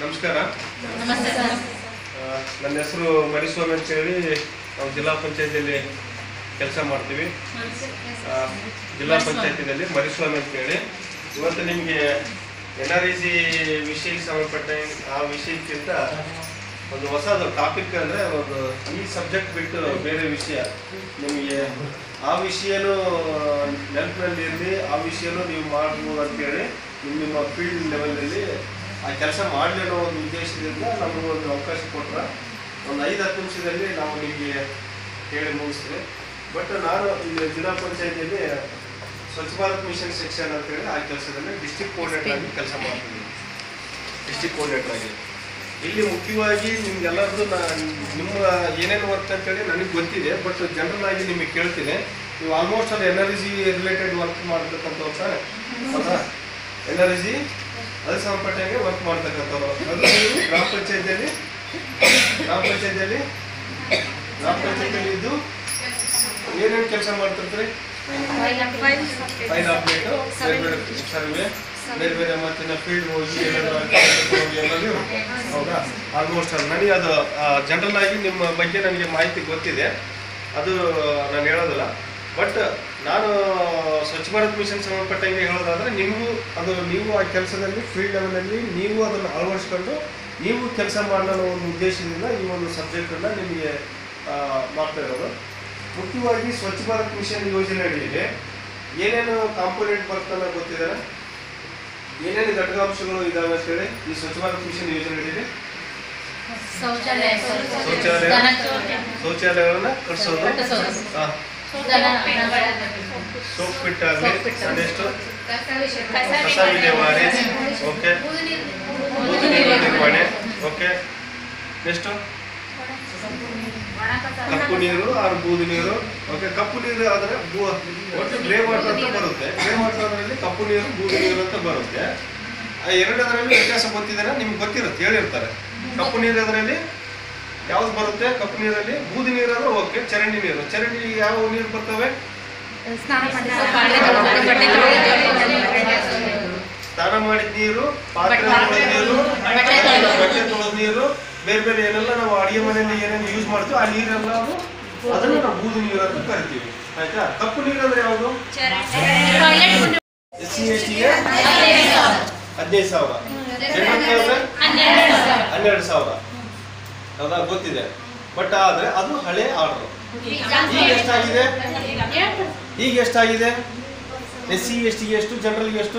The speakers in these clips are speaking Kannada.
ನಮಸ್ಕಾರ ನಮಸ್ತೆ ಸರ್ ಆ, ನನ್ನ ಹೆಸರು ಮರಿಸ್ವಾಮಿ ಅಂತ ಹೇಳಿ ನಾವು ಜಿಲ್ಲಾ ಪಂಚಾಯತಿಯಲ್ಲಿ ಕೆಲಸ ಮಾಡ್ತೀವಿ ಆ, ಜಿಲ್ಲಾ ಪಂಚಾಯತಿನಲ್ಲಿ ಮರಿಸ್ವಾಮಿ ಅಂತ ಹೇಳಿ ಇವತ್ತು ನಿಮಗೆ ಎನ್ ಆರ್ ಇ ಸಿ ವಿಷಯಕ್ಕೆ ಸಂಬಂಧಪಟ್ಟ ಆ ವಿಷಯಕ್ಕಿಂತ ಒಂದು ಹೊಸದು ಟಾಪಿಕ್ ಅಂದರೆ ಒಂದು ಈ ಸಬ್ಜೆಕ್ಟ್ ಬಿಟ್ಟು ಬೇರೆ ವಿಷಯ ನಿಮಗೆ ಆ ವಿಷಯನೂ ನೆನಪಿನಲ್ಲಿ ಇರಲಿ ಆ ವಿಷಯನೂ ನೀವು ಮಾಡ್ಬೋದು ಅಂತೇಳಿ ನಿಮ್ಮ ನಿಮ್ಮ ಫೀಲ್ಡ್ ಲೆವೆಲಲ್ಲಿ ಆ ಕೆಲಸ ಮಾಡಲಿ ಅನ್ನೋ ಒಂದು ಉದ್ದೇಶದಿಂದ ನಮಗೆ ಒಂದು ಅವಕಾಶ ಕೊಟ್ಟರೆ ಒಂದು ಐದು ಹತ್ತು ನಿಮಿಷದಲ್ಲಿ ನಾವು ನಿಮಗೆ ಹೇಳಿ ಮುಗಿಸ್ತೀವಿ ಬಟ್ ನಾನು ಇಲ್ಲಿ ಜಿಲ್ಲಾ ಪಂಚಾಯತಿಯಲ್ಲಿ ಸ್ವಚ್ಛ ಭಾರತ್ ಮಿಷನ್ ಸೆಕ್ಷನ್ ಅಂತೇಳಿ ಆ ಕೆಲಸದಲ್ಲಿ ಡಿಸ್ಟಿಕ್ ಕೋಆರ್ಡಿನೇಟರ್ ಆಗಿ ಕೆಲಸ ಮಾಡ್ತೀನಿ ಡಿಸ್ಟಿಕ್ ಕೋಆರ್ಡಿನೇಟರ್ ಆಗಿ ಇಲ್ಲಿ ಮುಖ್ಯವಾಗಿ ನಿಮ್ಗೆಲ್ಲರದು ನಾ ನಿಮ್ಮ ಏನೇನು ವರ್ಕ್ ಅಂತೇಳಿ ನನಗೆ ಗೊತ್ತಿದೆ ಬಟ್ ಜನರಲ್ ಆಗಿ ನಿಮಗೆ ಕೇಳ್ತೀನಿ ನೀವು ಆಲ್ಮೋಸ್ಟ್ ಅದು N R G related work ಮಾಡ್ತಕ್ಕಂಥವ್ರು ತಾನೆ ಹೌದಾ ಎನ್ ಆರ್ ಜಿ ಅದಕ್ಕೆ ಸಂಬಂಧಪಟ್ಟಂಗೆ ವರ್ಕ್ ಮಾಡ್ತಕ್ಕಂಥವ್ರು ಅದು ನೀವು ಗ್ರಾಮ ಪಂಚಾಯತಿಯಲ್ಲಿ ಗ್ರಾಮ ಪಂಚಾಯತಿಯಲ್ಲಿ ಗ್ರಾಮ ಪಂಚಾಯತಿಯಲ್ಲಿ ಇದ್ದು ಏನೇನು ಕೆಲಸ ಮಾಡ್ತಿರ್ತೀರಿ ಫೈಲ್ ಅಪ್ಡೇಟ್ ಬೇರೆ ಬೇರೆ ಸರ್ವೆ ಬೇರೆ ಬೇರೆ ಮತ್ತಿನ ಫೀಲ್ಡ್ ಹೋಗಿ ಏನಾದ್ರು activity ಹೋಗಿ ಎಲ್ಲದೂ ಇರುತ್ತೆ. ಹೌದಾ ಆಲ್ಮೋಸ್ಟ್ ನನಗೆ ಅದು ಜನರಲ್ ಆಗಿ ನಿಮ್ಮ ಬಗ್ಗೆ ನನಗೆ ಮಾಹಿತಿ ಗೊತ್ತಿದೆ ಅದು ನಾನು ಹೇಳೋದಿಲ್ಲ ಬಟ್ ನಾನು ಸ್ವಚ್ಛ ಭಾರತ್ ಮಿಷನ್ ಸಂಬಂಧಪಟ್ಟಂಗೆ ಹೇಳೋದಾದ್ರೆ ನಿಮಗೂ ಅದು ನೀವು ಆ ಕೆಲಸದಲ್ಲಿ ಫೀಲ್ಡ್ ಲೆವೆಲಲ್ಲಿ ನೀವು ಅದನ್ನು ಅಳವಡಿಸ್ಕೊಂಡು ನೀವು ಕೆಲಸ ಮಾಡೋ ಒಂದು ಉದ್ದೇಶದಿಂದ ಈ ಒಂದು ಸಬ್ಜೆಕ್ಟನ್ನು ನಿಮಗೆ ಆ, ಮಾಡ್ತಾ ಇರೋದು ಮುಖ್ಯವಾಗಿ ಸ್ವಚ್ಛ ಭಾರತ್ ಮಿಷನ್ ಯೋಜನೆ ಅಡಿಯಲ್ಲಿ ಏನೇನು ಕಾಂಪೋನೆಂಟ್ ಬರ್ತಲ್ಲ ಗೊತ್ತಿದ್ದಾರೆ ಏನೇನು ಘಟಕಾಂಶಗಳು ಇದಾವೆ ಅಂತೇಳಿ ಈ ಸ್ವಚ್ಛ ಭಾರತ್ ಮಿಷನ್ ಯೋಜನೆ ಅಡಿಯಲ್ಲಿ ಶೌಚಾಲಯ ಶೌಚಾಲಯ ದನ ಶೌಚಾಲಯಗಳನ್ನ ಕಟ್ಸೋದು ಕಟ್ಟಿಸೋದು. ಹಾ, ದನ ಸೋಪ್ ಪಿಟ್ ಆಗಲಿ ಸೋಪ್ ಪಿಟ್. ಅದೆಷ್ಟು ಕಸ ಕಸ ವಿಲೇವಾರಿ ಓಕೆ ಬೂದು ನೀರು ನಿರ್ವಹಣೆ ಓಕೆ ನೆಕ್ಸ್ಟು ಕಪ್ಪು ನೀರು ಆರು ಬೂದು ನೀರು ಓಕೆ ಕಪ್ಪು ನೀರು ಆದರೆ ಬೂ ಒಟ್ಟು ಗ್ರೇ ವಾಟರ್ ಅಂತ ಬರುತ್ತೆ ಗ್ರೇ ವಾಟರ್ ಅದರಲ್ಲಿ ಕಪ್ಪು ನೀರು ಬೂದು ನೀರು ಅಂತ ಬರುತ್ತೆ ಆ ಎರಡದರಲ್ಲಿ ವ್ಯತ್ಯಾಸ ಗೊತ್ತಿದ್ದಾರೆ ನಿಮ್ಗೆ ಗೊತ್ತಿರುತ್ತೆ ಹೇಳಿರ್ತಾರೆ ಕಪ್ಪು ನೀರು ಅದರಲ್ಲಿ ಯಾವ್ದು ಬರುತ್ತೆ ಕಪ್ಪು ನೀರಲ್ಲಿ ಬೂದು ನೀರು ಅಂದ್ರೆ ಓಕೆ ಚರಂಡಿ ನೀರು ಚರಂಡಿ ಯಾವ ನೀರು ಬರ್ತವೆ ಸ್ನಾನ ಮಾಡಿದ ನೀರು ಪಾತ್ರೆ ತೊಳೆದ ನೀರು ಬಟ್ಟೆ ತೊಳೆದ ಬಟ್ಟೆ ತೊಳೆದ ನೀರು ಬೇರೆ ಬೇರೆ ಏನೆಲ್ಲ ನಾವು ಅಡಿಗೆ ಮನೆಯಲ್ಲಿ ಏನೇನು ಯೂಸ್ ಮಾಡ್ತೀವಿ ಆ ನೀರೆಲ್ಲ ಅದನ್ನು ನಾವು ಬೂದು ನೀರು ಅಂತ ಕರಿತೀವಿ ಆಯ್ತಾ ಕಪ್ಪು ನೀರು ಅಂದ್ರೆ ಯಾವುದು ಎಸ್ ಸಿ ಎಸ್ ಟಿಗೆ ಹದಿನೈದು ಸಾವಿರ ಜನಕ್ಕೆ ಅಂದ್ರೆ ಹನ್ನೆರಡು ಸಾವಿರ ಹೌದಾ ಗೊತ್ತಿದೆ ಬಟ್ ಆದ್ರೆ ಅದು ಹಳೆ ಆರ್ಡರ್ ಈಗ ಎಷ್ಟಾಗಿದೆ ಈಗ ಎಷ್ಟಾಗಿದೆ ಎಸ್ ಸಿ ಎಸ್ ಟಿಗೆ ಎಷ್ಟು ಜನರಲ್ಗೆ ಎಷ್ಟು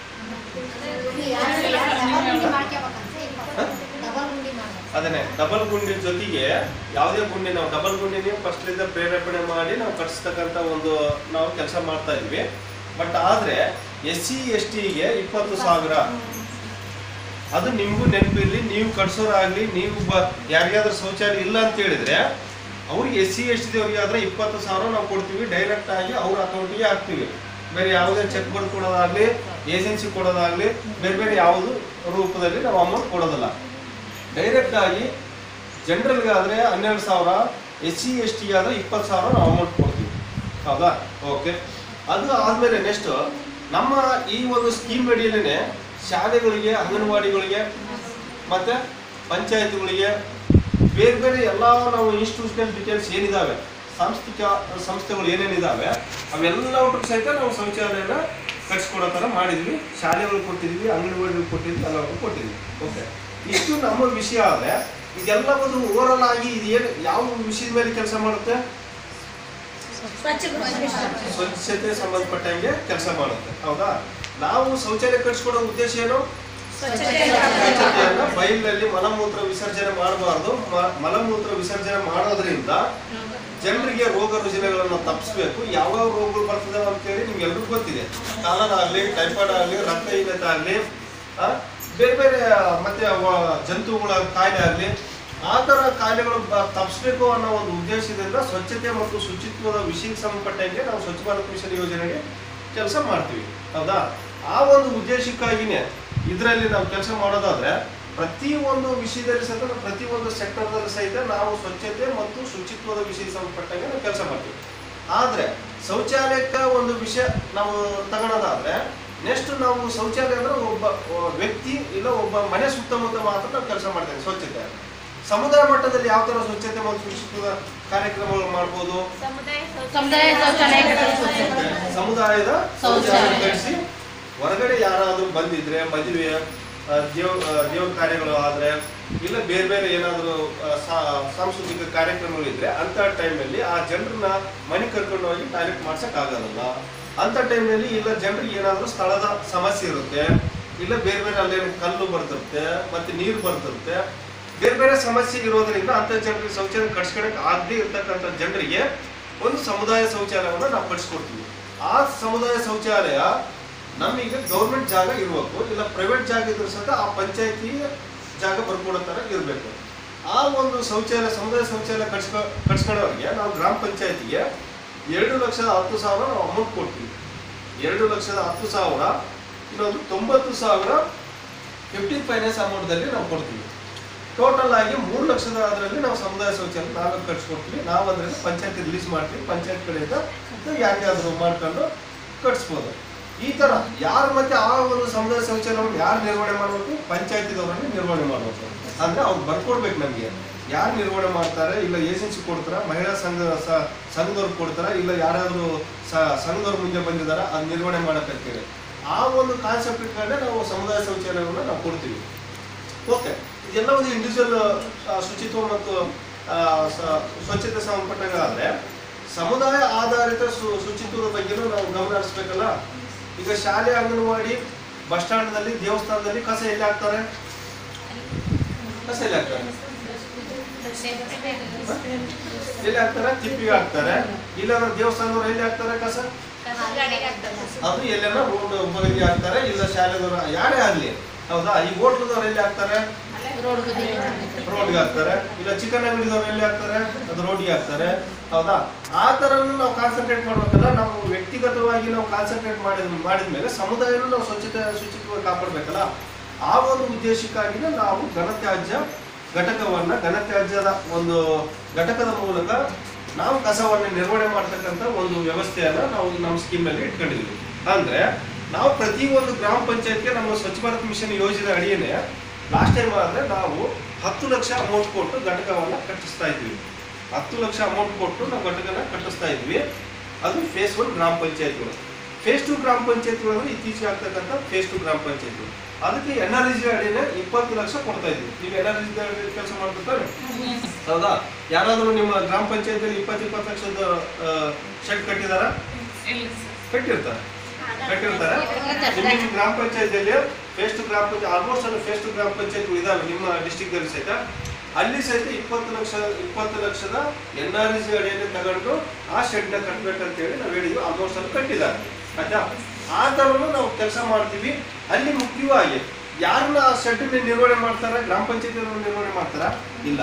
ಅದನ್ನೇ ಡಬಲ್ ಗುಂಡಿ ಜೊತೆಗೆ ಯಾವುದೇ ಗುಂಡಿ ನಾವು ಡಬಲ್ ಗುಂಡಿ ನೀವು ಫಸ್ಟ್ಲಿಂದ ಪ್ರೇರೇಪಣೆ ಮಾಡಿ ನಾವು ಕಟ್ಸ್ತಕ್ಕಂಥ ಒಂದು ನಾವು ಕೆಲಸ ಮಾಡ್ತಾ ಇದ್ವಿ ಬಟ್ ಆದ್ರೆ ಎಸ್ ಸಿ ಎಸ್ ಟಿಗೆ ಇಪ್ಪತ್ತು ಸಾವಿರ ಅದು ನಿಮಗೂ ನೆನಪಿರಲಿ ನೀವು ಕಟ್ಸೋರಾಗ್ಲಿ ನೀವು ಬ ಯಾರಿಗಾದ್ರೂ ಶೌಚಾಲಯ ಇಲ್ಲ ಅಂತ ಹೇಳಿದ್ರೆ ಅವ್ರಿಗೆ ಎಸ್ ಸಿ ಎಸ್ ಟಿ ಅವ್ರಿಗೆ ಆದ್ರೆ ಇಪ್ಪತ್ತು ಸಾವಿರ ನಾವು ಕೊಡ್ತೀವಿ ಡೈರೆಕ್ಟ್ ಆಗಿ ಅವ್ರ ಅಕೌಂಟಿಗೆ ಹಾಕ್ತೀವಿ ಬೇರೆ ಯಾವುದೇ ಚೆಕ್ ಬರ್ದು ಕೊಡೋದಾಗ್ಲಿ ಏಜೆನ್ಸಿ ಕೊಡೋದಾಗ್ಲಿ ಬೇರೆ ಬೇರೆ ಯಾವುದು ರೂಪದಲ್ಲಿ ನಾವು ಅಮೌಂಟ್ ಕೊಡೋದಿಲ್ಲ ಡೈರೆಕ್ಟ್ ಆಗಿ ಜನರಲ್ಗೆ ಆದರೆ ಹನ್ನೆರಡು ಸಾವಿರ ಎಸ್ ಸಿ ಎಸ್ ಟಿ ಆದರೆ ಇಪ್ಪತ್ತು ಸಾವಿರ ನಾವು ಅಮೌಂಟ್ ಕೊಡ್ತೀವಿ ಹೌದಾ ಓಕೆ ಅದು ಆದಮೇಲೆ ನೆಕ್ಸ್ಟ್ ನಮ್ಮ ಈ ಒಂದು ಸ್ಕೀಮ್ ಅಡಿಯಲ್ಲೇ ಶಾಲೆಗಳಿಗೆ ಅಂಗನವಾಡಿಗಳಿಗೆ ಮತ್ತು ಪಂಚಾಯತ್ಗಳಿಗೆ ಬೇರೆ ಬೇರೆ ಎಲ್ಲ ನಾವು ಇನ್ಸ್ಟಿಟ್ಯೂಷನಲ್ ಡೀಟೇಲ್ಸ್ ಏನಿದಾವೆ ಸಾಂಸ್ಥಿಕ ಸಂಸ್ಥೆಗಳು ಏನೇನಿದಾವೆ ಅವೆಲ್ಲವಕ್ಕೂ ಸಹಿತ ನಾವು ಶೌಚಾಲಯನ ಕಟ್ಸ್ಕೊಡೋ ಥರ ಮಾಡಿದ್ವಿ ಶಾಲೆಗಳು ಕೊಟ್ಟಿದ್ವಿ ಅಂಗನವಾಡಿಗಳು ಕೊಟ್ಟಿದ್ವಿ ಎಲ್ಲವಕ್ಕೂ ಕೊಟ್ಟಿದ್ವಿ ಓಕೆ ಇಷ್ಟು ನಮ್ಮ ವಿಷಯ ಆದರೆ ಇದೆಲ್ಲ ಒಂದು ಓವರಲ್ ಆಗಿ ಇದೇನು ಯಾವ ವಿಷಯದ ಮೇಲೆ ಕೆಲಸ ಮಾಡುತ್ತೆ ಸ್ವಚ್ಛತೆ ಸಂಬಂಧಪಟ್ಟಂಗೆ ಕೆಲಸ ಮಾಡುತ್ತೆ ಹೌದಾ ನಾವು ಶೌಚಾಲಯ ಕಟ್ಸ್ಕೊಡೋ ಉದ್ದೇಶ ಏನು ಸ್ವಚ್ಛತೆಯನ್ನ ಬಯಲಿನಲ್ಲಿ ಮಲಮೂತ್ರ ವಿಸರ್ಜನೆ ಮಾಡಬಾರ್ದು ಮ- ಮಲಮೂತ್ರ ವಿಸರ್ಜನೆ ಮಾಡೋದ್ರಿಂದ ಜನರಿಗೆ ರೋಗ ರುಜಿನಗಳನ್ನು ತಪ್ಪಿಸ್ಬೇಕು ಯಾವ ರೋಗಗಳು ಬರ್ತದೆ ಅಂತೇಳಿ ನಿಮ್ಗೆ ಎಲ್ರಿಗೂ ಗೊತ್ತಿದೆ ಕಾಲರ ಆಗಲಿ ಟೈಫಾಯ್ಡ್ ಆಗಲಿ ರಕ್ತಹೀನತೆ ಆಗಲಿ ಬೇರೆ ಬೇರೆ ಮತ್ತೆ ವ- ಜಂತುಗಳ ಕಾಯಿಲೆ ಆಗಲಿ ಆ ಥರ ಕಾಯಿಲೆಗಳು ಬ- ತಪ್ಪಿಸ್ಬೇಕು ಅನ್ನೋ ಒಂದು ಉದ್ದೇಶದಿಂದ ಸ್ವಚ್ಛತೆ ಮತ್ತು ಶುಚಿತ್ವದ ವಿಷಯಕ್ಕೆ ಸಂಬಂಧಪಟ್ಟಂಗೆ ನಾವು ಸ್ವಚ್ಛ ಭಾರತ್ ಮಿಷನ್ ಯೋಜನೆಗೆ ಕೆಲಸ ಮಾಡ್ತೀವಿ ಹೌದಾ ಆ ಒಂದು ಉದ್ದೇಶಕ್ಕಾಗಿನೇ ಇದರಲ್ಲಿ ನಾವು ಕೆಲಸ ಮಾಡೋದಾದ್ರೆ ಪ್ರತಿ ಒಂದು ವಿಷಯದಲ್ಲಿ ಸಹಿತ ನಾವು ಪ್ರತಿ ಒಂದು ಸೆಕ್ಟರ್ದಲ್ಲಿ ಸಹಿತ ನಾವು ಸ್ವಚ್ಛತೆ ಮತ್ತು ಶುಚಿತ್ವದ ವಿಷಯಕ್ಕೆ ಸಂಬಂಧಪಟ್ಟಂಗೆ ನಾವು ಕೆಲಸ ಮಾಡ್ತೀವಿ ಆದರೆ ಶೌಚಾಲಯಕ್ಕೆ ಒಂದು ವಿಷಯ ನಾವು ತಗೊಳೋದಾದ್ರೆ ನೆಕ್ಸ್ಟ್ ನಾವು ಶೌಚಾಲಯ ಅಂದ್ರೆ ಒಬ್ಬ ಒ- ವ್ಯಕ್ತಿ ಇಲ್ಲ ಒಬ್ಬ ಮನೆ ಸುತ್ತಮುತ್ತ ಮಾತ್ರ ನಾವು ಕೆಲಸ ಮಾಡ್ತೇವೆ ಸ್ವಚ್ಛತೆ ಸಮುದಾಯ ಮಟ್ಟದಲ್ಲಿ ಯಾವ ತರ ಸ್ವಚ್ಛತೆ ಮತ್ತು ಶುಚಿತ್ವದ ಕಾರ್ಯಕ್ರಮಗಳು ಮಾಡ್ಬೋದು ಸಮುದಾಯ ಶೌಚಾಲಯ ಕಟ್ಟಿಸುತ್ತೆ. ಸಮುದಾಯದ ಶೌಚಾಲಯ. ಶೌಚಾಲಯ ಕಟ್ಟಿಸಿ ಹೊರಗಡೆ ಯಾರಾದ್ರೂ ಬಂದಿದ್ರೆ ಮದುವೆ ಆ, ದೇವ್ ಆ, ದೇವ್ರ ಕಾರ್ಯಗಳು ಆದ್ರೆ ಇಲ್ಲ ಬೇರೆ ಬೇರೆ ಏನಾದರೂ ಸಾಂಸ್ಕೃತಿಕ ಕಾರ್ಯಕ್ರಮಗಳಿದ್ರೆ ಅಂತ ಟೈಮಲ್ಲಿ ಆ ಜನರನ್ನ ಮನೆ ಕರ್ಕೊಂಡು ಹೋಗಿ ಟಾಯ್ಲೆಟ್ ಮಾಡ್ಸಕ್ ಆಗೋದಿಲ್ಲ ಅಂತ ಟೈಮ್ನಲ್ಲಿ ಇಲ್ಲ ಜನರಿಗೆ ಏನಾದರೂ ಸ್ಥಳದ ಸಮಸ್ಯೆ ಇರುತ್ತೆ ಇಲ್ಲ ಬೇರೆ ಬೇರೆ ಅಲ್ಲೇನು ಕಲ್ಲು ಬರ್ತಿರುತ್ತೆ ಮತ್ತೆ ನೀರು ಬರ್ತಿರುತ್ತೆ ಬೇರೆ ಬೇರೆ ಸಮಸ್ಯೆ ಇರೋದ್ರಿಂದ ಅಂತ ಜನರಿಗೆ ಶೌಚಾಲಯ ಕಟ್ಸ್ಕೊಳಕ್ ಆಗದೆ ಇರ್ತಕ್ಕಂಥ ಜನರಿಗೆ ಒಂದು ಸಮುದಾಯ ಶೌಚಾಲಯವನ್ನು ನಾವು ಕಟ್ಸ್ಕೊಡ್ತೀವಿ ಆ ಸಮುದಾಯ ಶೌಚಾಲಯ ನಮಗೆ ಗೌರ್ಮೆಂಟ್ ಜಾಗ ಇರಬೇಕು ಇಲ್ಲ ಪ್ರೈವೇಟ್ ಜಾಗ ಇದ್ರೂ ಸಹ ಆ ಪಂಚಾಯತಿ ಜಾಗ ಬರ್ಕೊಡೋ ಥರ ಇರಬೇಕು ಆ ಒಂದು ಶೌಚಾಲಯ ಸಮುದಾಯ ಶೌಚಾಲಯ ಕಟ್ಸ್ಕೊ ಕಟ್ಸ್ಕೊಳ್ಳೋರಿಗೆ ನಾವು ಗ್ರಾಮ ಪಂಚಾಯತಿಗೆ ಎರಡು ಲಕ್ಷದ ಹತ್ತು ಸಾವಿರ ನಾವು ಅಮೌಂಟ್ ಕೊಡ್ತೀವಿ ಎರಡು ಲಕ್ಷದ ಹತ್ತು ಸಾವಿರ ಇನ್ನೊಂದು ತೊಂಬತ್ತು ಸಾವಿರ ಫಿಫ್ಟೀನ್ ಫೈನಾನ್ಸ್ ಅಮೌಂಟ್ದಲ್ಲಿ ನಾವು ಕೊಡ್ತೀವಿ ಟೋಟಲ್ ಆಗಿ ಮೂರು ಲಕ್ಷದ ಅದರಲ್ಲಿ ನಾವು ಸಮುದಾಯ ಶೌಚಾಲಯ ನಾವೇ ಕಟ್ಸ್ಕೊಡ್ತೀವಿ ನಾವು ಅದರಲ್ಲಿ ಪಂಚಾಯತ್ ರಿಲೀಸ್ ಮಾಡ್ತೀವಿ ಪಂಚಾಯತ್ ಕಡೆಯಿಂದ ಯಾರಿಗಾದ್ರೂ ಮಾಡ್ಕೊಂಡು ಕಟ್ಸ್ಬೋದು ಈ ತರ ಯಾರು ಮತ್ತೆ ಆ ಒಂದು ಸಮುದಾಯ ಶೌಚಾಲಯವನ್ನು ಯಾರು ನಿರ್ವಹಣೆ ಮಾಡಬೇಕು ಪಂಚಾಯತಿದವರನ್ನು ನಿರ್ವಹಣೆ ಮಾಡಬೇಕು ಅಂದ್ರೆ ಅವ್ರು ಬರ್ಕೊಡ್ಬೇಕು ನಮಗೆ ಯಾರು ನಿರ್ವಹಣೆ ಮಾಡ್ತಾರೆ ಇಲ್ಲ ಏಜೆನ್ಸಿ ಕೊಡ್ತಾರ ಮಹಿಳಾ ಸಂಘ ಸ- ಸಂಘದವ್ರು ಕೊಡ್ತಾರ ಇಲ್ಲ ಯಾರಾದ್ರೂ ಸ- ಸಂಘದವ್ರು ಮುಂದೆ ಬಂದಿದಾರ ಅದು ನಿರ್ವಹಣೆ ಮಾಡಕ್ಕಂತೇಳಿ ಆ ಒಂದು ಕಾನ್ಸೆಪ್ಟ್ ಇಟ್ಕೊಂಡೆ ನಾವು ಸಮುದಾಯ ಶೌಚಾಲಯವನ್ನು ನಾವು ಕೊಡ್ತೀವಿ ಓಕೆ ಇದೆಲ್ಲ ಒಂದು ಇಂಡಿವಿಜುವಲ್ ಶುಚಿತ್ವ ಮತ್ತು ಆ, ಸ- ಸ್ವಚ್ಛತೆ ಸಂಬಂಧಪಟ್ಟಂಗಾದ್ರೆ ಸಮುದಾಯ ಆಧಾರಿತ ಸು- ಶುಚಿತ್ವದ ಬಗ್ಗೆನೂ ನಾವು ಗಮನ ಹರಿಸ್ಬೇಕಲ್ಲ ಈಗ ಶಾಲೆ ಅಂಗನವಾಡಿ ಬಸ್ ಸ್ಟ್ಯಾಂಡ್ನಲ್ಲಿ ದೇವಸ್ಥಾನದಲ್ಲಿ ಕಸ ಎಲ್ಲಿ ಹಾಕ್ತಾರೆ ಕಸ ಎಲ್ಲಿ ಹಾಕ್ತಾರೆ ಎಲ್ಲಿ ಹಾಕ್ತಾರೆ ತಿಪ್ಪಿಗೆ ಹಾಕ್ತಾರೆ ಇಲ್ಲ ದೇವಸ್ಥಾನದವ್ರು ಎಲ್ಲಿ ಹಾಕ್ತಾರೆ ಕಸ ಅದು ಎಲ್ಲೆಲ್ಲ ರೋಡ್ ಬದಿಗೆ ಹಾಕ್ತಾರೆ ಇಲ್ಲ ಶಾಲೆದವ್ರು ಯಾರೇ ಆಗ್ಲಿ ಹೌದಾ ಈ ಹೋಟ್ಲದವ್ರು ಎಲ್ಲಿ ಹಾಕ್ತಾರೆ ರೋಡ್ ಬದಿ ರೋಡ್ಗೆ ಹಾಕ್ತಾರೆ ಇಲ್ಲ ಚಿಕನ್ ಅಂಗಡಿದವ್ರು ಎಲ್ಲಿ ಹಾಕ್ತಾರೆ ಅದು ರೋಡ್ಗೆ ಹಾಕ್ತಾರೆ ಹೌದಾ ಆ ಥರನೂ ನಾವು ಕಾನ್ಸಂಟ್ರೇಟ್ ಮಾಡ್ಬೇಕಲ್ಲ ನಾವು ವ್ಯಕ್ತಿಗತವಾಗಿ ನಾವು ಕಾನ್ಸಂಟ್ರೇಟ್ ಮಾಡಿದ ಮಾಡಿದ್ಮೇಲೆ ಸಮುದಾಯನೂ ನಾವು ಸ್ವಚ್ಛತೆ ಶುಚಿತ್ವ ಕಾಪಾಡಬೇಕಲ್ಲ ಆ ಒಂದು ಉದ್ದೇಶಕ್ಕಾಗಿನೇ ನಾವು ಘನತ್ಯಾಜ್ಯ ಘಟಕವನ್ನ ಘನತ್ಯಾಜ್ಯದ ಒಂದು ಘಟಕದ ಮೂಲಕ ನಾವು ಕಸವನ್ನು ನಿರ್ವಹಣೆ ಮಾಡ್ತಕ್ಕಂಥ ಒಂದು ವ್ಯವಸ್ಥೆಯನ್ನ ನಾವು ನಮ್ಮ ಸ್ಕೀಮಲ್ಲಿ ಇಟ್ಕೊಂಡಿದ್ವಿ ಅಂದ್ರೆ ನಾವು ಪ್ರತಿ ಒಂದು ಗ್ರಾಮ ಪಂಚಾಯತ್ಗೆ ನಮ್ಮ ಸ್ವಚ್ಛ ಭಾರತ್ ಮಿಷನ್ ಯೋಜನೆ ಅಡಿಯೇನೆ ಲಾಸ್ಟ್ ಟೈಮ್ ಆದ್ರೆ ನಾವು ಹತ್ತು ಲಕ್ಷ ಅಮೌಂಟ್ ಕೊಟ್ಟು ಘಟಕವನ್ನ ಕಟ್ಟಿಸ್ತಾ ಇದ್ವಿ ಹತ್ತು ಲಕ್ಷ ಅಮೌಂಟ್ ಕೊಟ್ಟು ನಾವು ಘಟಕನ ಕಟ್ಟಿಸ್ತಾ ಇದ್ವಿ ಅದು ಫೇಸ್ ಒನ್ ಗ್ರಾಮ ಪಂಚಾಯತ್ಗಳು ಫೇಸ್ ಟು ಗ್ರಾಮ ಪಂಚಾಯತ್ಗಳು ಅಂದ್ರೆ ಇತ್ತೀಚೆಗೆ ಆಗ್ತಕ್ಕಂಥ ಫೇಸ್ ಟು ಗ್ರಾಮ ಪಂಚಾಯತ್ಗಳು ಅದಕ್ಕೆ ಎನ್ ಆರ್ ಜಿ ಅಡಿನೇ ಇಪ್ಪತ್ತು ಲಕ್ಷ ಕೊಡ್ತಾ ಇದ್ವಿ ನೀವು ಎನ್ ಆರ್ ಜಿ ಕೆಲಸ ಮಾಡ್ತಿರ್ತಾರೆ ಹೌದಾ ಯಾರಾದರೂ ನಿಮ್ಮ ಗ್ರಾಮ ಪಂಚಾಯತಿಯಲ್ಲಿ ಇಪ್ಪತ್ತು ಇಪ್ಪತ್ತು ಲಕ್ಷದ ಶೆಡ್ ಕಟ್ಟಿದಾರ ಕಟ್ಟಿರ್ತಾರೆ ಕಟ್ಟಿರ್ತಾರೆ ನಿಮ್ಮ ನಿಮ್ಮ ಗ್ರಾಮ ಪಂಚಾಯತಿಯಲ್ಲಿ ಫೇಸ್ ಟು ಗ್ರಾಮ ಪಂಚಾಯತ್ ಆಲ್ಮೋಸ್ಟ್ ಅಲ್ಲಿ ಫೇಸ್ ಟು ಗ್ರಾಮ ಪಂಚಾಯತ್ ಇದಾವೆ ನಿಮ್ಮ district ದಲ್ಲಿ ಸಹಿತ ಅಲ್ಲಿ ಸಹಿತ ಇಪ್ಪತ್ತು ಲಕ್ಷ ಇಪ್ಪತ್ತು ಲಕ್ಷದ ಎನ್ ಆರ್ ಜಿ ಅಡಿಯಲ್ಲಿ ತಗೊಂಡು ಆ ಶೆಡ್ನ ಕಟ್ಟಬೇಕಂತ ಹೇಳಿ ನಾವು ಹೇಳಿದ್ವಿ ಆಲ್ಮೋಸ್ಟ್ ಅಲ್ಲಿ ಕಟ್ಟಿದ್ದಾರೆ ಆಯ್ತಾ ಆ ಥರನು ನಾವು ಕೆಲಸ ಮಾಡ್ತೀವಿ ಅಲ್ಲಿ ಮುಖ್ಯವಾಗಿ ಯಾರನ್ನ ಆ ಶೆಡ್ ನಿರ್ವಹಣೆ ಮಾಡ್ತಾರ ಗ್ರಾಮ ಪಂಚಾಯತ್ ನಿರ್ವಹಣೆ ಮಾಡ್ತಾರ ಇಲ್ಲ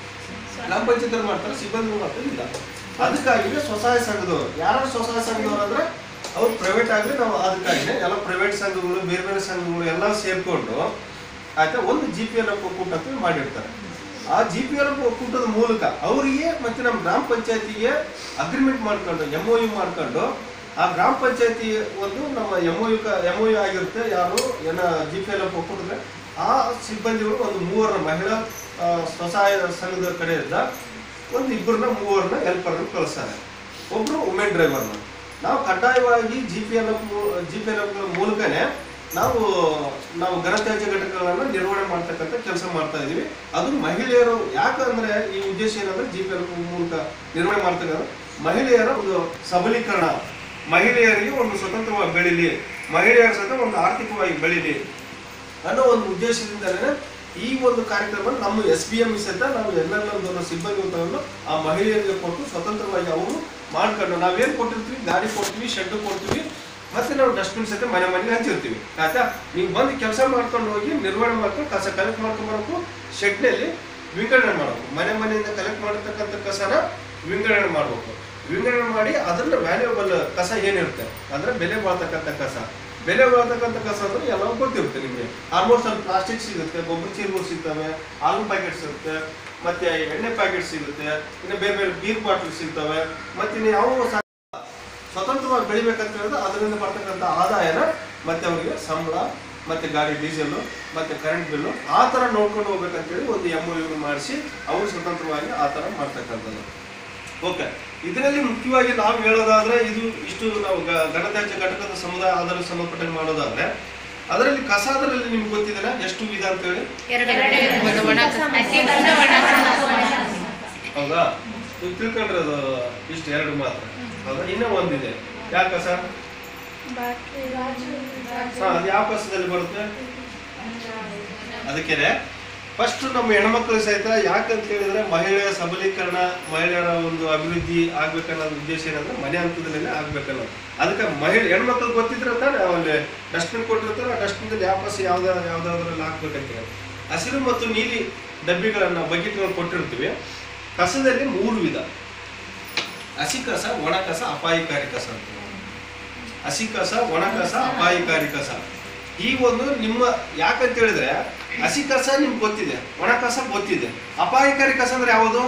ಗ್ರಾಮ ಪಂಚಾಯತ್ ಮಾಡ್ತಾರೆ ಸಿಬ್ಬಂದಿ ಮಾತ್ರ ಇಲ್ಲ ಅದಕ್ಕಾಗಿ ಸ್ವಸಹಾಯ ಸಂಘದವರು ಯಾರು ಸ್ವಸಹಾಯ ಸಂಘದವರು ಅಂದ್ರೆ ಅವ್ರು ಪ್ರೈವೇಟ್ ಆಗಲಿ ನಾವು ಅದಕ್ಕಾಗಿ ಎಲ್ಲ ಪ್ರೈವೇಟ್ ಸಂಘಗಳು ಬೇರೆ ಬೇರೆ ಸಂಘಗಳು ಎಲ್ಲ ಸೇರ್ಕೊಂಡು ಆಯ್ತಾ ಒಂದು ಜಿ ಪಿ ಎಲ್ ಎಫ್ ಒಕ್ಕೂಟ ಅಂತ ಮಾಡಿರ್ತಾರೆ ಆ ಜಿ ಪಿ ಎಲ್ ಎಫ್ ಒಕ್ಕೂಟದ ಮೂಲಕ ಅವರಿಗೆ ಮತ್ತೆ ನಮ್ಮ ಗ್ರಾಮ ಪಂಚಾಯತಿಗೆ ಅಗ್ರಿಮೆಂಟ್ ಮಾಡ್ಕೊಂಡು ಎಮ್ ಒ ಯು ಮಾಡ್ಕೊಂಡು ಆ ಗ್ರಾಮ ಪಂಚಾಯತಿ ಒಂದು ನಮ್ಮ M O U M O U ಆಗಿರುತ್ತೆ ಯಾರು ಏನ ಜಿ ಪಿ ಎಲ್ ಎಫ್ ಒಕ್ಕೂಟದ ಆ ಸಿಬ್ಬಂದಿಗಳು ಒಂದು ಮೂವರ ಮಹಿಳಾ ಆ, ಸ್ವಸಹಾಯ ಸಂಘದ ಕಡೆಯಿಂದ ಒಂದು ಇಬ್ಬರನ್ನ ಮೂವರನ್ನ ಹೆಲ್ಪರ್ನ ಕಳಿಸ್ತಾರೆ ಒಬ್ರು ವುಮೆನ್ ಡ್ರೈವರ್ನ ನಾವು ಕಡ್ಡಾಯವಾಗಿ G P L F G P L F ಮೂಲಕನೇ ನಾವು ನಾವು ಘನತ್ಯಾಜ್ಯ ಘಟಕಗಳನ್ನ ನಿರ್ವಹಣೆ ಮಾಡ್ತಕ್ಕಂಥ ಕೆಲಸ ಮಾಡ್ತಾ ಇದೀವಿ ಅದು ಮಹಿಳೆಯರು ಯಾಕಂದ್ರೆ ಈ ಉದ್ದೇಶ ಏನಂದ್ರೆ ಜಿ ಪಿ ಎಲ್ ಎಫ್ ಮೂಲಕ ನಿರ್ವಹಣೆ ಮಾಡ್ತಕ್ಕಂಥ ಮಹಿಳೆಯರ ಒಂದು ಸಬಲೀಕರಣ ಮಹಿಳೆಯರಿಗೆ ಒಂದು ಸ್ವತಂತ್ರವಾಗಿ ಬೆಳೀಲಿ ಮಹಿಳೆಯರ ಸಹಿತ ಒಂದು ಆರ್ಥಿಕವಾಗಿ ಬೆಳೀಲಿ ಅನ್ನೋ ಒಂದು ಉದ್ದೇಶದಿಂದಲೇ ಈ ಒಂದು ಕಾರ್ಯಕ್ರಮ ನಮ್ಮ ಎಸ್ ಬಿ ಎಂ ಸಹಿತ ನಾವು ಎಲ್ಲೆಲ್ಲೊಂದು ಸಿಬ್ಬಂದಿ ತಗೊಂಡು ಆ ಮಹಿಳೆಯರಿಗೆ ಕೊಟ್ಟು ಸ್ವತಂತ್ರವಾಗಿ ಅವರು ಮಾಡ್ಕೊಂಡು ನಾವೇನ್ ಕೊಟ್ಟಿರ್ತೀವಿ ಗಾಡಿ ಕೊಡ್ತೀವಿ ಶೆಡ್ ಕೊಡ್ತೀವಿ ಮತ್ತೆ ನಾವು ಡಸ್ಟ್ಬಿನ್ ಸಹಿತ ಮನೆ ಮನೆಗೆ ಹಂಚಿರ್ತೀವಿ ಆಯ್ತಾ ನೀವು ಬಂದು ಕೆಲಸ ಮಾಡ್ಕೊಂಡು ಹೋಗಿ ನಿರ್ವಹಣೆ ಮಾಡ್ಕೊಂಡು ಕಸ ಕಲೆಕ್ಟ್ ಮಾಡ್ಕೊಂಡು ಬರಬೇಕು ಶೆಡ್ನಲ್ಲಿ ವಿಂಗಡಣೆ ಮಾಡಬೇಕು ಮನೆ ಮನೆಯಿಂದ ಕಲೆಕ್ಟ್ ಮಾಡಿರ್ತಕ್ಕಂಥ ಕಸನ ವಿಂಗಡಣೆ ಮಾಡಬೇಕು ವಿಂಗಡಣೆ ಮಾಡಿ ಅದನ್ನ ವ್ಯಾಲ್ಯೂಬಲ್ ಕಸ ಏನಿರುತ್ತೆ ಅಂದ್ರೆ ಬೆಲೆ ಬಾಳ್ತಕ್ಕಂಥ ಕಸ ಬೆಲೆ ಬಾಳ್ತಕ್ಕಂಥ ಕಸ ಅಂದ್ರೆ ಎಲ್ಲವೂ ಗೊತ್ತಿರುತ್ತೆ ನಿಮಗೆ ಆಲ್ಮೋಸ್ಟ್ ಅಲ್ಲಿ ಪ್ಲಾಸ್ಟಿಕ್ ಸಿಗುತ್ತೆ ಗೊಬ್ಬರ ಚೀಲಗಳು ಸಿಗ್ತವೆ ಹಾಲು ಪ್ಯಾಕೆಟ್ ಸಿಗುತ್ತೆ ಮತ್ತೆ ಎಣ್ಣೆ ಪ್ಯಾಕೆಟ್ ಸಿಗುತ್ತೆ ಇನ್ನು ಬೇರೆ ಬೇರೆ ಬೀರ್ ಬಾಟಲ್ ಸಿಗ್ತವೆ ಮತ್ತೆ ಇನ್ನು ಯಾವ ಸ್ವತಂತ್ರವಾಗಿ ಬೆಳಿಬೇಕಂತ ಹೇಳಿದ್ರೆ ಅದರಿಂದ ಬರ್ತಕ್ಕಂಥ ಆದಾಯನ ಮತ್ತೆ ಅವರಿಗೆ ಸಂಬಳ ಮತ್ತೆ ಗಾಡಿ ಡೀಸೆಲ್ ಮತ್ತೆ ಕರೆಂಟ್ ಬಿಲ್ಲು ಆ ಥರ ನೋಡ್ಕೊಂಡು ಹೋಗ್ಬೇಕಂತೇಳಿ ಒಂದು ಎಮ್ ಯು ಮಾಡಿಸಿ ಅವರು ಸ್ವತಂತ್ರವಾಗಿ ಆ ಥರ ಮಾಡ್ತಕ್ಕಂಥದ್ದು ಓಕೆ ಇದರಲ್ಲಿ ಮುಖ್ಯವಾಗಿ ನಾವು ಹೇಳೋದಾದ್ರೆ ಇದು ಇಷ್ಟು ನಾವು ಗ- ಗಣತ್ಯಾಜ್ಯ ಘಟಕದ ಸಮುದಾಯ ಆಧಾರ ಸಂಬಂಧಪಟ್ಟಂಗೆ ಮಾಡೋದಾದ್ರೆ ಅದರಲ್ಲಿ ಕಸಾದರಲ್ಲಿ ನಿಮ್ಗೆ ಗೊತ್ತಿದೆ ಎಷ್ಟು ವಿಧ ಅಂತೇಳಿ ಎರಡು ಒಣ ಕಸ. ಹಸಿ ಕಸ, ಒಣ ಕಸ. ಹೌದಾ ನೀವು ತಿಳ್ಕೊಂಡ್ರೆ ಅದು ಇಷ್ಟು ಎರಡು ಮಾತ್ರ ಹೌದಾ ಇನ್ನೂ ಒಂದಿದೆ ಯಾವ ಕಸ ಹಾ ಅದು ಯಾವ ಕಸದಲ್ಲಿ ಬರುತ್ತೆ ಅದಕ್ಕೆ ಫಸ್ಟ್ ನಮ್ಮ ಹೆಣ್ಮಕ್ಳು ಸಹಿತ ಯಾಕಂತ ಹೇಳಿದ್ರೆ ಮಹಿಳೆಯ ಸಬಲೀಕರಣ ಮಹಿಳೆಯರ ಒಂದು ಅಭಿವೃದ್ಧಿ ಆಗ್ಬೇಕನ್ನೋದು ಉದ್ದೇಶ ಏನಂದ್ರೆ ಮನೆ ಹಂತದಲ್ಲೇ ಆಗ್ಬೇಕನ್ನೋದು ಅದಕ್ಕೆ ಮಹಿಳೆ ಹೆಣ್ಮಕ್ಳು ಗೊತ್ತಿದ್ರೆ ತಾನೆ ಅಲ್ಲಿ ಡಸ್ಟ್ಬಿನ್ ಕೊಟ್ಟಿರ್ತಾರೆ ಆ ಡಸ್ಟ್ಬಿನ್ ಯಾವ ಕಸ ಯಾವ್ದ ಯಾವ್ದಾದ್ರಲ್ಲಿ ಹಾಕ್ಬೇಕಂತ ಹೇಳಿ ಹಸಿರು ಮತ್ತು ನೀಲಿ ಡಬ್ಬಿಗಳನ್ನ ಬಕೆಟ್ಗಳು ಕೊಟ್ಟಿರ್ತೀವಿ ಕಸದಲ್ಲಿ ಮೂರು ವಿಧ ಹಸಿ ಕಸ ಒಣ ಕಸ ಅಪಾಯಕಾರಿ ಕಸ ಅಂತ ಹಸಿ ಕಸ ಒಣ ಕಸ ಅಪಾಯಕಾರಿ ಕಸ ಈ ಒಂದು ನಿಮ್ಮ ಯಾಕಂತ ಹೇಳಿದ್ರೆ ಹಸಿ ಕಸ ನಿಮ್ಗೆ ಗೊತ್ತಿದೆ ಒಣ ಕಸ ಗೊತ್ತಿದೆ ಅಪಾಯಕಾರಿ ಕಸ ಅಂದ್ರೆ ಯಾವುದು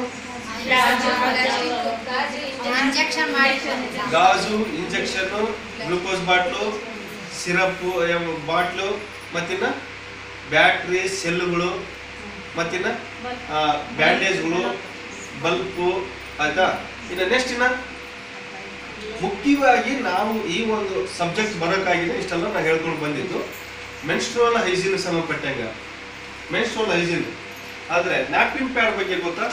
ಇಂಜೆಕ್ಷನ್ ಮಾಡಿ ಗಾಜು injection glucose bottle syrup bottle ಮತ್ತಿನ್ನ ಬ್ಯಾಟ್ರಿ ಸೆಲ್ಗಳು ಮತ್ತಿನ್ನ ಬ್ಯಾಂಡೇಜ್ಗಳು ಬಲ್ಪು ಆಯ್ತಾ ಇನ್ನು ನೆಕ್ಸ್ಟ್ ಇನ್ನ ಮುಖ್ಯವಾಗಿ ನಾವು ಈ ಒಂದು ಸಬ್ಜೆಕ್ಟ್ ಬರೋಕ್ಕಾಗಿದೆ ಇಷ್ಟೆಲ್ಲ ನಾನು ಹೇಳ್ಕೊಂಡು ಬಂದಿದ್ದು ಮೆನ್ಸ್ಟ್ರೋಲ್ ಹೈಜೀನ್ ಸಂಬಂಧಪಟ್ಟಂಗ ಮೆನ್ಸ್ಟ್ರೋಲ್ ಹೈಜೀನ್ ಆದ್ರೆ ನ್ಯಾಪ್ಕಿನ್ ಪ್ಯಾಡ್ ಬಗ್ಗೆ ಗೊತ್ತಾ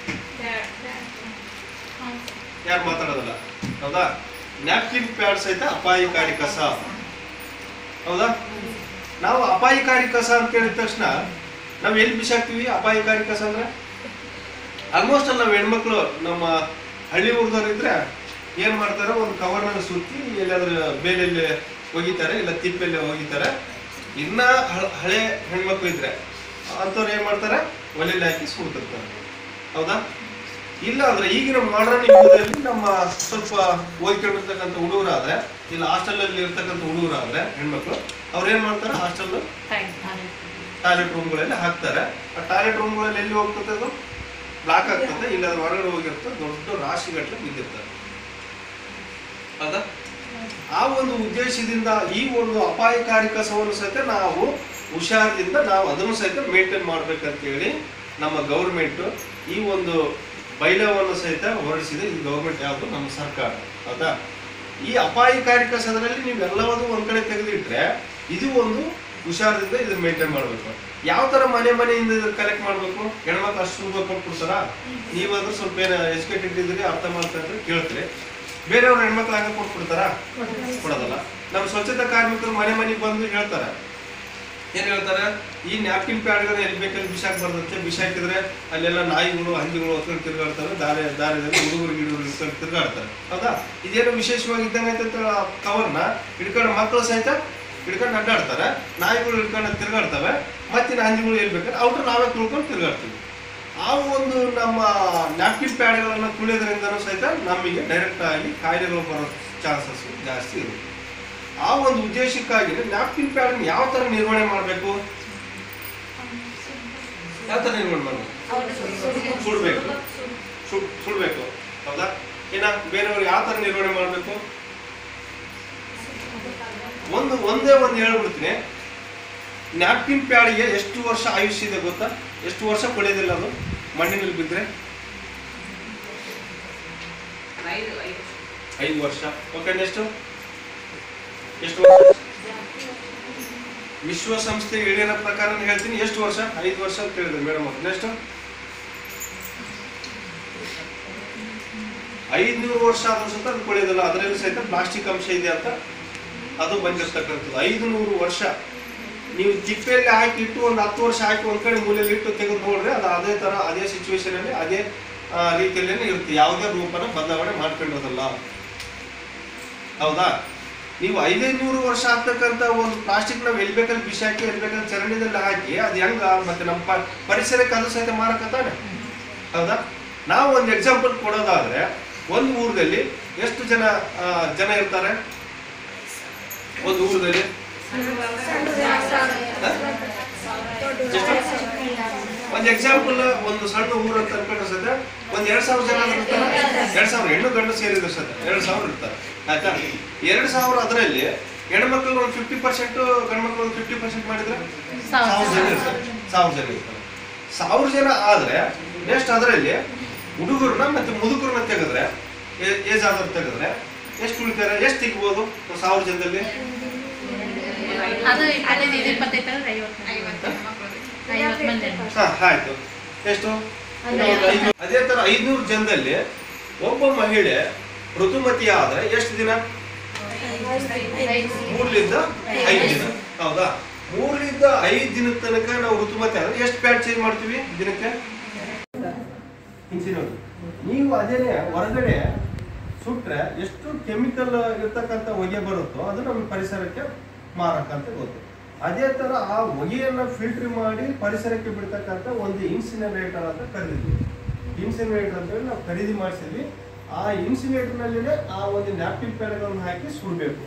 ಯಾರು ಮಾತಾಡೋದಲ್ಲ ಹೌದಾ ನ್ಯಾಪ್ಕಿನ್ ಪ್ಯಾಡ್ ಸಹಿತ ಅಪಾಯಕಾರಿ ಕಸ ಹೌದಾ ನಾವು ಅಪಾಯಕಾರಿ ಕಸ ಅಂತ ಹೇಳಿದ ತಕ್ಷಣ ನಾವು ಎಲ್ಲಿ ಬಿಸಾಕ್ತಿವಿ ಅಪಾಯಕಾರಿ ಕಸ ಅಂದ್ರೆ ಆಲ್ಮೋಸ್ಟ್ ಅಲ್ಲಿ ನಾವು ಹೆಣ್ಮಕ್ಳು ನಮ್ಮ ಹಳ್ಳಿ ಊರ್ದವ್ರು ಇದ್ರೆ ಏನ್ ಮಾಡ್ತಾರೆ ಒಂದು ಕವರ್ನ ಸುತ್ತಿ ಎಲ್ಲಾದ್ರೂ ಬೇಲೆಲ್ಲಿ ಒಗಿತಾರೆ ಇಲ್ಲ ತಿಪ್ಪೆಲ್ಲಿ ಒಗಿತಾರೆ ಇನ್ನ ಹಳ- ಹಳೆ ಹೆಣ್ಮಕ್ಳು ಇದ್ರೆ ಅಂಥವ್ರು ಏನ್ ಮಾಡ್ತಾರೆ ಒಲೆಯಲ್ಲಿ ಹಾಕಿ ಸುಡ್ತಿರ್ತಾರೆ ಹೌದಾ ಇಲ್ಲ ಅಂದ್ರೆ ಈಗಿನ ಮಾಡರ್ನ್ ಯುಗದಲ್ಲಿ ನಮ್ಮ ಸ್ವಲ್ಪ ಓದ್ಕೊಂಡಿರ್ತಕ್ಕಂಥ ಹುಡುಗರಾದ್ರೆ ಇಲ್ಲ ಹಾಸ್ಟೆಲ್ ಅಲ್ಲಿ ಇರ್ತಕ್ಕಂಥ ಹುಡುಗರಾದ್ರೆ ಹೆಣ್ಮಕ್ಳು ಅವ್ರು ಏನ್ ಮಾಡ್ತಾರೆ ಹಾಸ್ಟೆಲ್ ಟಾಯ್ಲೆಟ್ ರೂಮ್ಗಳಲ್ಲಿ ಹಾಕ್ತಾರೆ ಆ ಟಾಯ್ಲೆಟ್ ರೂಮ್ಗಳಲ್ಲಿ ಎಲ್ಲಿ ಹೋಗ್ತದೆ ಅದು ಬ್ಲಾಕ್ ಆಗ್ತದೆ ಇಲ್ಲಾಂದ್ರೆ ಹೊರಗಡೆ ಹೋಗಿರ್ತದೆ ದೊಡ್ಡ ರಾಶಿಗಟ್ಟಲೆ ಬಿದ್ದಿರ್ತದೆ ಹೌದಾ ಆ ಒಂದು ಉದ್ದೇಶದಿಂದ ಈ ಒಂದು ಅಪಾಯಕಾರಿ ಕಸವನ್ನು ಸಹಿತ ನಾವು ಹುಷಾರದಿಂದ ನಾವು ಅದನ್ನು ಸಹಿತ ಮೇಂಟೈನ್ ಮಾಡ್ಬೇಕಂತ ಹೇಳಿ ನಮ್ಮ ಗೌರ್ಮೆಂಟ್ ಈ ಒಂದು ಬೈಲವನ್ನು ಸಹಿತ ಹೊರಡಿಸಿದೆ ಇದು ಗೌರ್ಮೆಂಟ್ ಯಾವುದು ನಮ್ಮ ಸರ್ಕಾರ ಹೌದಾ ಈ ಅಪಾಯಕಾರಿ ಕಸದಲ್ಲಿ ನೀವು ಎಲ್ಲವನ್ನೂ ಒಂದ್ ಕಡೆ ತೆಗೆದಿಟ್ರೆ ಇದು ಒಂದು ಹುಷಾರದಿಂದ ಇದನ್ನ ಮೇಂಟೈನ್ ಮಾಡ್ಬೇಕು ಯಾವ ತರ ಮನೆ ಮನೆಯಿಂದ ಇದನ್ನ ಕಲೆಕ್ಟ್ ಮಾಡ್ಬೇಕು ಹೆಣ್ಮಕ್ಳು ಅಷ್ಟು ಸುಲಭ ಕೊಟ್ಬಿಡ್ತಾರ ನೀವಾದ್ರೂ ಸ್ವಲ್ಪ ಏನು ಎಜುಕೇಟೆಡ್ ಇದ್ರಿ ಅರ್ಥ ಮಾಡ್ತಾ ಇದ್ರೆ ಕೇಳ್ತೀರಿ ಬೇರೆಯವ್ರ ಹೆಣ್ಮಕ್ಳು ಹಂಗೆ ಕೊಟ್ಬಿಡ್ತಾರ ಕೊಡೋದಲ್ಲ ನಮ್ಮ ಸ್ವಚ್ಛತಾ ಕಾರ್ಮಿಕರು ಮನೆ ಮನೆಗೆ ಬಂದು ಹೇಳ್ತಾರೆ ಏನ್ ಹೇಳ್ತಾರೆ ಈ ನ್ಯಾಪ್ಕಿನ್ ಪ್ಯಾಡ್ಗಳನ್ನ ಎಲ್ಲಿ ಬೇಕಲ್ಲಿ ಬಿಸಾಕ್ ಬರ್ತದೆ ಬಿಸಾಕಿದ್ರೆ ಅಲ್ಲೆಲ್ಲ ನಾಯಿಗಳು ಹಂದಿಗಳು ಹೊತ್ಕೊಂಡು ತಿರ್ಗಾಡ್ತವೆ ದಾರಿ ದಾರಿಯಲ್ಲಿ ಹುಡುಗರು ಗಿಡುಗರು ಹಿಡ್ಕೊಂಡು ತಿರ್ಗಾಡ್ತಾರೆ ಹೌದಾ ಇದೇನು ವಿಶೇಷವಾಗಿ ಇದ್ದಂಗೆ ಅಂತ ಕವರ್ನ ಹಿಡ್ಕೊಂಡು ಮಕ್ಕಳು ಸಹಿತ ಹಿಡ್ಕೊಂಡು ಅಡ್ಡಾಡ್ತಾರೆ ನಾಯಿಗಳು ಹಿಡ್ಕೊಂಡು ತಿರ್ಗಾಡ್ತವೆ ಮತ್ತಿನ ಹಂದಿಗಳು ಎಲ್ಲಿ ಬೇಕಾದ್ರೆ ಅವ್ರು ನಾವೇ ತುಳ್ಕೊಂಡು ತಿರ್ಗಾಡ್ತೀವಿ ಆ ಒಂದು ನಮ್ಮ ನ್ಯಾಪ್ಕಿನ್ ಪ್ಯಾಡ್ಗಳನ್ನು ತುಳಿಯೋದ್ರಿಂದನೂ ಸಹಿತ ನಮಗೆ ಡೈರೆಕ್ಟ್ ಆಗಿ ಕಾಯಿಲೆಗಳು ಬರೋ ಚಾನ್ಸಸ್ ಜಾಸ್ತಿ ಇರುತ್ತೆ ಆ ಒಂದು ಉದ್ದೇಶಕ್ಕಾಗಿ ನ್ಯಾಪ್ಕಿನ್ ಪ್ಯಾಡ್ ಯಾವ ತರ ನಿರ್ವಹಣೆ ಮಾಡಬೇಕು ಯಾವ ತರ ನಿರ್ವಹಣೆ ಮಾಡಬೇಕು ಸುಡ್ಬೇಕು ಸುಡ್ ಸುಡ್ಬೇಕು ಹೌದಾ ಇನ್ನ ಬೇರೆಯವ್ರು ಯಾವ ತರ ನಿರ್ವಹಣೆ ಮಾಡಬೇಕು ಒಂದು ಒಂದೇ ಒಂದು ಹೇಳ್ಬಿಡ್ತೀನಿ ನ್ಯಾಪ್ಕಿನ್ ಪ್ಯಾಡ್ಗೆ ಎಷ್ಟು ವರ್ಷ ಆಯುಷ್ಯ ಇದೆ ಗೊತ್ತಾ ಎಷ್ಟು ವರ್ಷ ಕೊಳೆಯೋದಿಲ್ಲ ಅದು ಮಣ್ಣಿನಲ್ಲಿ ಬಿದ್ದರೆ ಐದು ವರ್ಷ ಓಕೆ ನೆಕ್ಸ್ಟ್ ಎಷ್ಟು ವರ್ಷ ವಿಶ್ವಸಂಸ್ಥೆ ಹೇಳಿರೋ ಪ್ರಕಾರ ಹೇಳ್ತೀನಿ ಎಷ್ಟು ವರ್ಷ ಐದು ವರ್ಷ ಅಂತ ಹೇಳಿದ್ರು ಮೇಡಮ್ ಅವ್ರು ನೆಕ್ಸ್ಟ್ ಐದ್ನೂರು ವರ್ಷ ಆದ್ರೂ ಸಹಿತ ಅದು ಕೊಳೆಯೋದಿಲ್ಲ ಅದರಲ್ಲಿ ಸಹಿತ ಪ್ಲಾಸ್ಟಿಕ್ ಅಂಶ ಇದೆ ಅಂತ ಅದು ಬಂದಿರ್ತಕ್ಕಂಥದ್ದು ಐದು ನೂರು ವರ್ಷ ನೀವು ತಿಪ್ಪೆಯಲ್ಲಿ ಹಾಕಿ ಇಟ್ಟು ಒಂದು ಹತ್ತು ವರ್ಷ ಹಾಕಿ ಒಂದ್ ಕಡೆ ಮೂಲೆಯಲ್ಲಿ ಇಟ್ಟು ತೆಗೆದು ನೋಡ್ರೆ ಅದು ಅದೇ ತರ ಅದೇ ಸಿಚುವೇಶನ್ ಅಲ್ಲಿ ಅದೇ ಆ, ರೀತಿಯಲ್ಲೇನೆ ಇರುತ್ತೆ ಯಾವುದೇ ರೂಪನ ಬದಲಾವಣೆ ಮಾಡ್ಕೊಂಡಿರೋದಲ್ಲ ಹೌದಾ ನೀವು ಐದೈನೂರು ವರ್ಷ ಆಗ್ತಕ್ಕಂಥ ಒಂದು ಪ್ಲಾಸ್ಟಿಕ್ ನಾವು ಎಲ್ಲಿ ಬೇಕಾದ್ರೆ ಬಿಸಾಕಿ ಎಲ್ಲಿ ಬೇಕಾದ್ರೆ ಚರಂಡಿದಲ್ಲಿ ಹಾಕಿ ಅದು ಹೆಂಗ ಮತ್ತೆ ನಮ್ಮ ಪ- ಪರಿಸರಕ್ಕೆ ಅದು ಸಹಿತ ಮಾರಕ ತಾನೆ ಹೌದಾ ನಾವು ಒಂದು ಎಕ್ಸಾಂಪಲ್ ಕೊಡೋದಾದ್ರೆ ಒಂದು ಊರಲ್ಲಿ ಎಷ್ಟು ಜನ ಆ, ಜನ ಇರ್ತಾರೆ ಒಂದು ಊರಲ್ಲಿ ಒಂದು ಎಕ್ಸಾಂಪಲ್ ಒಂದು ಸಣ್ಣ ಊರು ಅಂತ ಅನ್ಕೊಂಡ್ರೆ ಸದ್ಯ ಒಂದ್ ಎರಡ್ ಸಾವಿರ ಜನ ಇರ್ತಾರೆ ಎರಡ್ ಸಾವಿರ ಹೆಣ್ಣು ಗಂಡು ಸೇರಿದ್ರೆ ಸದ್ಯ ಎರಡ್ ಸಾವಿರ ಇರ್ತಾರೆ ಆಯ್ತಾ ಎರಡ್ ಸಾವಿರ ಅದರಲ್ಲಿ ಹೆಣ್ಮಕ್ಳು ಒಂದು ಫಿಫ್ಟಿ ಪರ್ಸೆಂಟ್ ಗಂಡ್ಮಕ್ಳು ಒಂದು ಫಿಫ್ಟಿ ಪರ್ಸೆಂಟ್ ಮಾಡಿದ್ರೆ ಸಾವಿರ ಸಾವಿರ ಜನ ಇರ್ತಾರೆ ಸಾವಿರ ಜನ ಇರ್ತಾರೆ ಸಾವಿರ ಜನ ಆದ್ರೆ ನೆಕ್ಸ್ಟ್ ಅದರಲ್ಲಿ ಹುಡುಗರನ್ನ ಮತ್ತೆ ಮುದುಕರನ್ನ ತೆಗೆದ್ರೆ ಏಜ್ ಆದವ್ರು ತೆಗೆದ್ರೆ ಎಷ್ಟು ಉಳಿತಾರೆ ಎಷ್ಟು ತೆಗಿಬೋದು ಸಾವಿರ ಜನದಲ್ಲಿ ಅದು ಇಪ್ಪತ್ತೈದು ಇದು ಇಪ್ಪತ್ತೈದು ಅಂದ್ರೆ ಐವತ್ತು ಐವತ್ತು ಮಂದಿ ಹಾ ಆಯ್ತು ಎಷ್ಟು ಇನ್ನು ಒಂದು ಐದು- ಅದೇ ತರ ಐದ್ನೂರು ಜನದಲ್ಲಿ ಒಬ್ಬ ಮಹಿಳೆ ಋತುಮತಿ ಆದ್ರೆ ಎಷ್ಟು ದಿನ ಮೂರ್ಲಿಂದ ಐದು ದಿನ ಹೌದಾ ಮೂರ್ಲಿಂದ ಐದು ದಿನದ ತನಕ ನಾವು ಋತುಮತಿ ಆದ್ರೆ ಎಷ್ಟು ಪ್ಯಾಡ್ ಚೇಂಜ್ ಮಾಡ್ತೀವಿ ದಿನಕ್ಕೆ ಹಿಂಸಿನ ನೀವು ಅದೇನೆ ಹೊರಗಡೆ ಸುಟ್ರೆ ಎಷ್ಟು ಕೆಮಿಕಲ್ ಇರ್ತಕ್ಕಂಥ ಹೊಗೆ ಬರುತ್ತೋ ಅದು ನಮ್ಮ ಪರಿಸರಕ್ಕೆ ಮಾರಕ ಅಂತ ಗೊತ್ತು ಅದೇ ತರ ಆ ಹೊಗೆಯನ್ನ ಫಿಲ್ಟರ್ ಮಾಡಿ ಪರಿಸರಕ್ಕೆ ಬಿಡ್ತಕ್ಕಂಥ ಒಂದು ಇನ್ಸಿನರೇಟರ್ ಅಂತ ಕರೆದಿದ್ವಿ ಇನ್ಸಿನರೇಟರ್ ಅಂತ ಹೇಳಿ ನಾವು ಖರೀದಿ ಮಾಡಿಸಿದ್ವಿ ಆ ಇನ್ಸಿನೇಟರ್ ನಲ್ಲಿನೇ ಆ ಒಂದು ನ್ಯಾಪ್ಕಿನ್ ಪ್ಯಾಡ್ಗಳನ್ನು ಹಾಕಿ ಸುಡಬೇಕು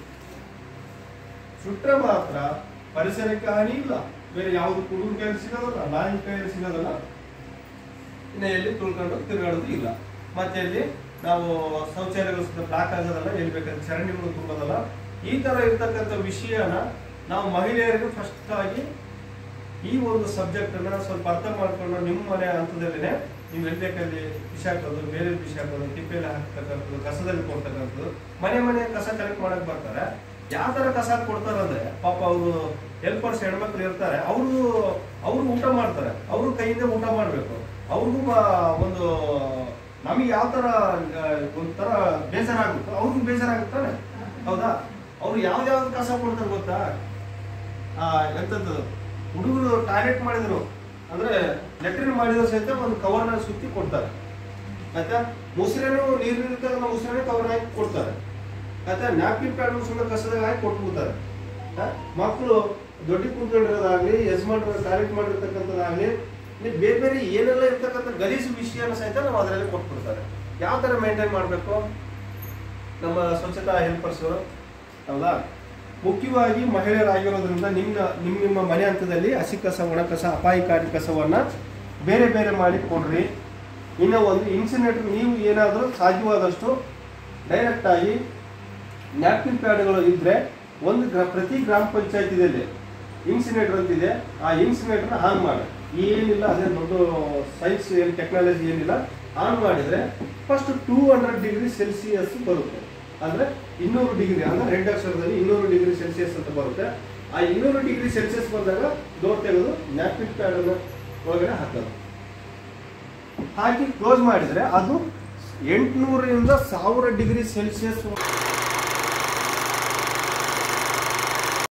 ಸುಟ್ರೆ ಮಾತ್ರ ಪರಿಸರಕ್ಕೆ ಹಾನಿ ಇಲ್ಲ ಬೇರೆ ಯಾವುದು ಕುಡುಗರ ಕೈಯಲ್ಲಿ ಸಿಗೋದಲ್ಲ ನಾಯಿ ಕೈಯಲ್ಲಿ ಸಿಗೋದಲ್ಲ ಇನ್ನು ಎಲ್ಲಿ ತುಳ್ಕೊಂಡು ತಿರುಗಾಡೋದು ಇಲ್ಲ ಮತ್ತೆ ಅಲ್ಲಿ ನಾವು ಶೌಚಾಲಯಗಳು ಸುತ್ತ ಬ್ಲಾಕ್ ಆಗೋದಲ್ಲ ಎಲ್ಲಿ ಬೇಕಾದ್ರೆ ಚರಂಡಿಗಳು ತುಂಬೋದಲ್ಲ ಈ ತರ ಇರ್ತಕ್ಕಂಥ ವಿಷಯನ ನಾವು ಮಹಿಳೆಯರಿಗೆ ಫಸ್ಟ್ ಆಗಿ ಈ ಒಂದು ಸಬ್ಜೆಕ್ಟ್ ಅನ್ನ ಸ್ವಲ್ಪ ಅರ್ಥ ಮಾಡ್ಕೊಂಡು ನಿಮ್ಮ ಮನೆ ಹಂತದಲ್ಲಿನೇ ನೀವು ಎಲ್ಲಿ ಬೇಕಲ್ಲಿ ಬಿಸಾಕೋದು ಬೇರೆ ಬಿಸಾಕೋದು ತಿಪ್ಪೆಯಲ್ಲಿ ಹಾಕ್ತಕ್ಕಂಥದ್ದು ಕಸದಲ್ಲಿ ಕೊಡ್ತಕ್ಕಂಥದ್ದು ಮನೆ ಮನೆ ಕಸ ಕಲೆಕ್ಟ್ ಮಾಡಕ್ ಬರ್ತಾರೆ ಯಾವ ತರ ಕಸ ಕೊಡ್ತಾರೆ ಅಂದ್ರೆ ಪಾಪ ಅವರು ಹೆಲ್ಪರ್ಸ್ ಹೆಣ್ಮಕ್ಳು ಇರ್ತಾರೆ ಅವರು ಅವರು ಊಟ ಮಾಡ್ತಾರೆ ಅವರು ಕೈಯಿಂದ ಊಟ ಮಾಡ್ಬೇಕು ಅವ್ರಿಗೂ ಮ- ಒಂದು ನಮಗೆ ಯಾವ ತರ ಆ, ಒಂಥರ ಬೇಜಾರ ಆಗುತ್ತೋ ಅವ್ರಿಗೂ ಬೇಜಾರ ಆಗುತ್ತಾನೆ ಹೌದಾ ಅವ್ರು ಯಾವ್ದಾವ್ದು ಕಸ ಕೊಡ್ತಾರೆ ಗೊತ್ತಾ ಆ ಎಂತದ್ದು ಹುಡುಗರು ಟಾಯ್ಲೆಟ್ ಮಾಡಿದ್ರು ಅಂದ್ರೆ ಲೆಟ್ರಿನ್ ಮಾಡಿದ್ರು ಸಹಿತ ಒಂದು ಕವರ್ನ ಸುತ್ತಿ ಕೊಡ್ತಾರೆ ಆಯ್ತಾ ಮುಸ್ರೇನು ನೀರಿನ ಮುಸ್ರೇನೆ ಕವರ್ ಹಾಕಿ ಕೊಡ್ತಾರೆ ಆಯ್ತಾ ನ್ಯಾಪ್ಕಿನ್ ಪ್ಯಾಡ್ ಸುಮ್ಮನೆ ಕಸದಾಗ ಹಾಕಿ ಕೊಟ್ಬಿಡ್ತಾರೆ ಆ, ಮಕ್ಕಳು ದೊಡ್ಡ ಕೂತ್ಕೊಂಡಿರೋದಾಗ್ಲಿ ಯಜಮಾನ್ರು ಟಾಯ್ಲೆಟ್ ಮಾಡಿರ್ತಕ್ಕಂಥದ್ದಾಗ್ಲಿ ಇಲ್ಲಿ ಬೇರೆ ಬೇರೆ ಏನೆಲ್ಲ ಇರ್ತಕ್ಕಂಥ ಗಲೀಜು ವಿಷಯನ ಸಹಿತ ನಾವು ಅದರಲ್ಲಿ ಕೊಟ್ಬಿಡ್ತಾರೆ ಯಾವ ತರ ಮೇಂಟೈನ್ ಮಾಡಬೇಕು ನಮ್ಮ ಸ್ವಚ್ಛತಾ ಹೆಲ್ಪರ್ಸ್ ಹೌದಾ ಮುಖ್ಯವಾಗಿ ಮಹಿಳೆಯರಾಗಿರೋದ್ರಿಂದ ನಿಮ್ಮ ನಿಮ್ಮ ನಿಮ್ಮ ಮನೆ ಹಂತದಲ್ಲಿ ಹಸಿ ಕಸ ಒಣ ಕಸ ಅಪಾಯಕಾರಿ ಕಸವನ್ನ ಬೇರೆ ಬೇರೆ ಮಾಡಿ ಕೊಡ್ರಿ ಇನ್ನು ಒಂದು ಇನ್ಸಿನೇಟರ್ ನೀವು ಏನಾದರೂ ಸಾಧ್ಯವಾದಷ್ಟು ಡೈರೆಕ್ಟ್ ಆಗಿ ನ್ಯಾಪ್ಕಿನ್ ಪ್ಯಾಡ್ಗಳು ಇದ್ರೆ ಒಂದು ಗ್ರಾ ಪ್ರತಿ ಗ್ರಾಮ ಪಂಚಾಯತಿದಲ್ಲಿ ಇನ್ಸಿನೇಟರ್ ಅಂತಿದೆ ಆ ಇನ್ಸಿನೇಟರ್ ಆನ್ ಮಾಡಿ ಏನಿಲ್ಲ ಅದೇ ದೊಡ್ಡ ಸೈನ್ಸ್ ಏನು ಟೆಕ್ನಾಲಜಿ ಏನಿಲ್ಲ ಆನ್ ಮಾಡಿದ್ರೆ first two hundred degree Celsius ಬರುತ್ತೆ ಅಂದ್ರೆ ಇನ್ನೂರು ಡಿಗ್ರಿ ಅಂದ್ರೆ ರೆಡ್ ಅಕ್ಷರದಲ್ಲಿ ಇನ್ನೂರು ಡಿಗ್ರಿ ಸೆಲ್ಸಿಯಸ್ ಅಂತ ಬರುತ್ತೆ ಆ ಇನ್ನೂರು ಡಿಗ್ರಿ ಸೆಲ್ಸಿಯಸ್ ಬಂದಾಗ ಡೋರ್ ತೆಗೆದು ನ್ಯಾಪ್ಕಿನ್ ಪ್ಯಾಡ್ ಒಳಗಡೆ ಹಾಕೋದು ಹಾಕಿ ಕ್ಲೋಸ್ ಮಾಡಿದ್ರೆ ಅದು ಎಂಟುನೂರರಿಂದ ಸಾವಿರ ಡಿಗ್ರಿ ಸೆಲ್ಸಿಯಸ್